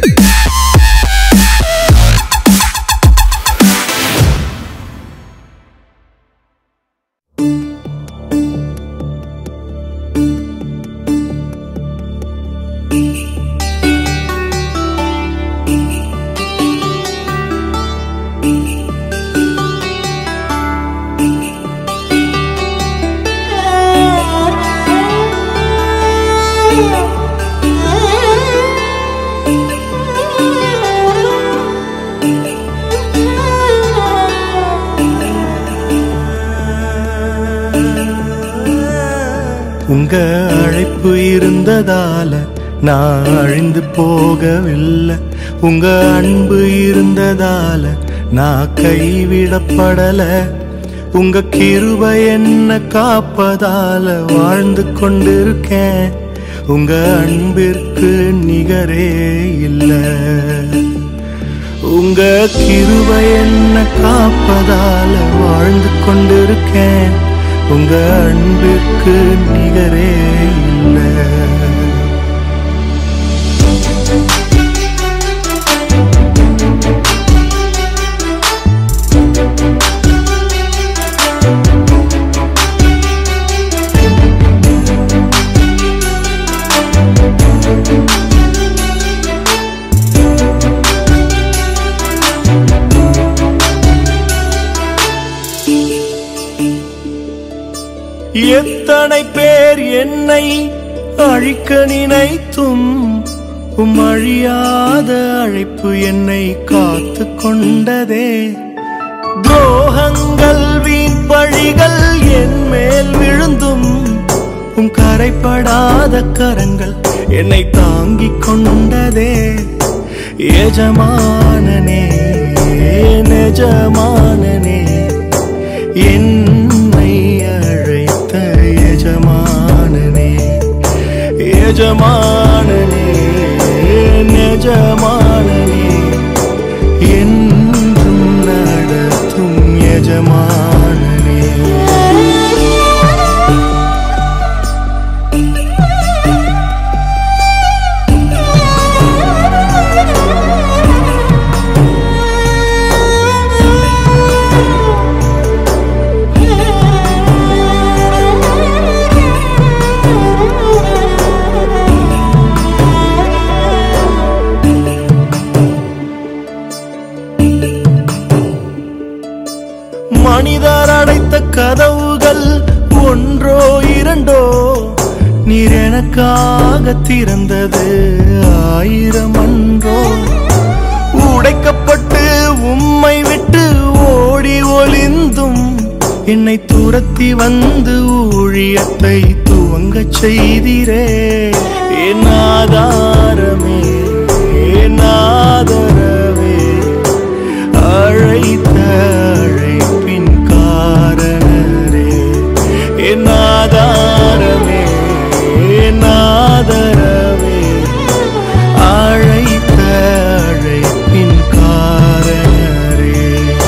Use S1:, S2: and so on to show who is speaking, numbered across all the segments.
S1: உங்க அழைப்பு இருந்ததால நான் அழிந்து போகவில்லை உங்க அன்பு இருந்ததால நான் கைவிடப்படல உங்க கிருபை என்ன காப்பதால வாழ்ந்து கொண்டிருக்கேன் உங்க அன்பிற்கு நிகரே இல்லை உங்க கிருபை என்ன காப்பதால வாழ்ந்து கொண்டிருக்கேன் உங்க அன்பிற்கு நிகரே இல்லை எத்தனை பேர் என்னை அழிக்க நினைத்தும் உம் அழியாத அழைப்பு என்னை காத்து கொண்டதே துரோகங்கள் வீண் பழிகள் என் மேல் விழுந்தும் உம் கரைப்படாத கரங்கள் என்னை தாங்கிக் கொண்டதே எஜமானனே நெஜமானனே என்னை அழைத்த எஜமானனே எஜமானனே நெஜமானனே என்றும் நடத்தும் எஜமானனே மனிதர் அடைத்த கதவுகள் ஒன்றோ இரண்டோ நீர் எனக்காக திறந்தது ஆயிரம் அன்றோ உடைக்கப்பட்டு உம்மை விட்டு ஓடி ஒளிந்தும் என்னை துரத்தி வந்து ஊழியத்தை துவங்கச் செய்திரே என் ஆதாரமே என் ஆதரவே அழைத்த அழைப்பின் காரணரே என் ஆதாரமே என் ஆதரவே அழைத்த அழைப்பின் காரணரே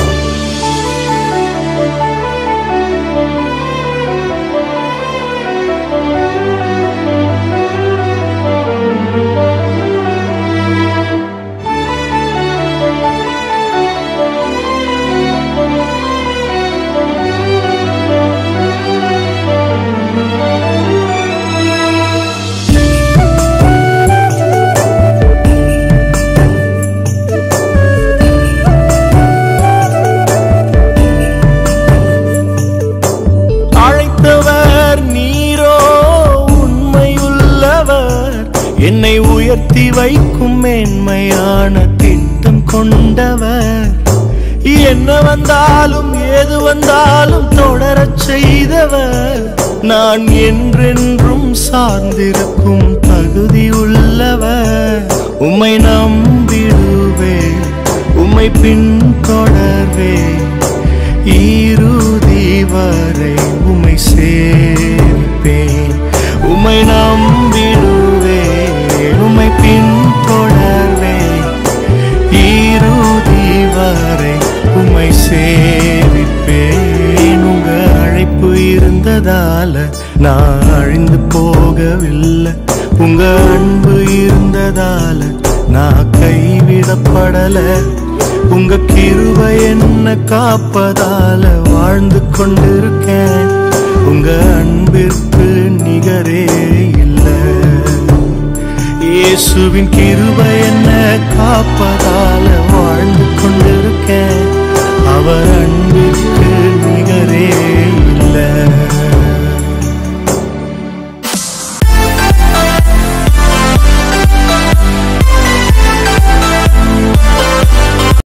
S1: அழைத்தவர் நீரோ உண்மையுள்ளவர் என்னை உயர்த்தி வைக்கும் மேன்மையான திட்டம் கொண்டவர் என்ன வந்தாலும் ஏது வந்தாலும் தொடரச் செய்தவர் நான் என்றென்றும் சார்ந்திருக்கும் தகுதி உள்ளவர் உம்மை நம்பிடுவே உம்மை பின்தொடர்வே இறுதி வரை உம்மை சேர்ப்பேன் உம்மை நம்பிடுவேன் உம்மை பின்தொடர்வேன் இறுதி வரை உம்மை சேவிப்பேன் உங்க அழைப்பு இருந்ததால நான் அழிந்து போகவில்லை உங்க அன்பு இருந்ததால நான் கை கைவிடப்படல உங்க கிருபை என்ன காப்பதால வாழ்ந்து கொண்டிருக்கேன் உங்க அன்பிற்கு நிகரே இல்லை இயேசுவின் கிருபை என்ன காப்பதால